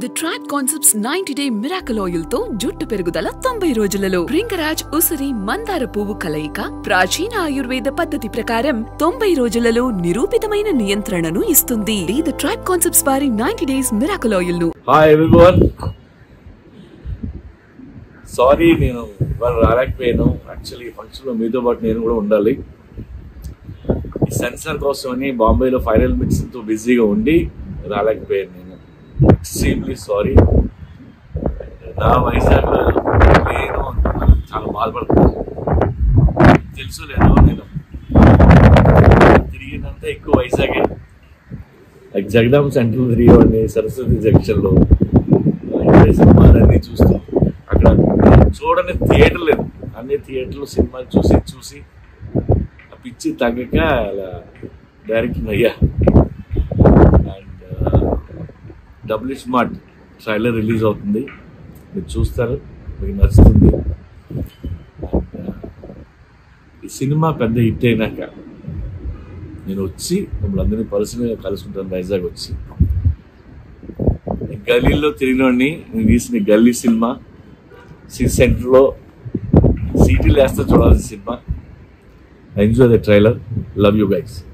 the track concepts ninety day miracle oil తో జుట్టు పెరుగుదల తొంభై రోజులలో రింగరాజ్ ఉసిరి మందార పువ్వు కలయిక ప్రాచీన ఆయుర్వేద పద్ధతి ప్రకారం తొంభై రోజులలో నిరూపితమైన నియంత్రణను ఇస్తుంది ది ట్రాక్ కాన్సెప్ట్స్ వారి నైన్టీ డేస్ మిరాకల్ ఆయిల్ ను హాయ్ ఎవ్రీవన్ సారీ నేను ఇవాళ రాలేకపోయాను యాక్చువల్లీ ఫంక్షన్లో మీతో పాటు నేను కూడా ఉండాలి ఈ సెన్సార్ కోసం అని బాంబేలో ఫైనల్ మిక్సింగ్తో బిజీగా ఉండి రాలేకపోయాను నేను ఎక్స్ట్రీమ్లీ సారీ నా వైజాగ్లో నేను చాలా బాధపడుతున్నాను తెలుసు లేదో నేను తిరిగినంత ఎక్కువ వైజాగే లైక్ జగదాం సెంట్రల్ తిరిగేవాడిని సరస్వతి జంక్షన్లో సినిమాలన్నీ చూస్తూ అక్కడ చూడని థియేటర్ లేదు అన్ని థియేటర్లు సినిమాలు చూసి చూసి ఆ పిచ్చి తగ్గక అలా డైరెక్ట్ అయ్యా and W smart trailer release అవుతుంది మీరు చూస్తారు మీకు నచ్చుతుంది And, uh, ఈ సినిమా పెద్ద హిట్ అయినాక నేను వచ్చి మిమ్మల్ని అందరినీ పర్సనల్గా కలుసుకుంటాను వైజాగ్ వచ్చి ఈ గల్లీలో తిరిగినోడిని నేను తీసిన ఈ గల్లీ సినిమా సి సెంటర్లో సిటీలు వేస్తే చూడాల్సిన సినిమా enjoy the trailer love you guys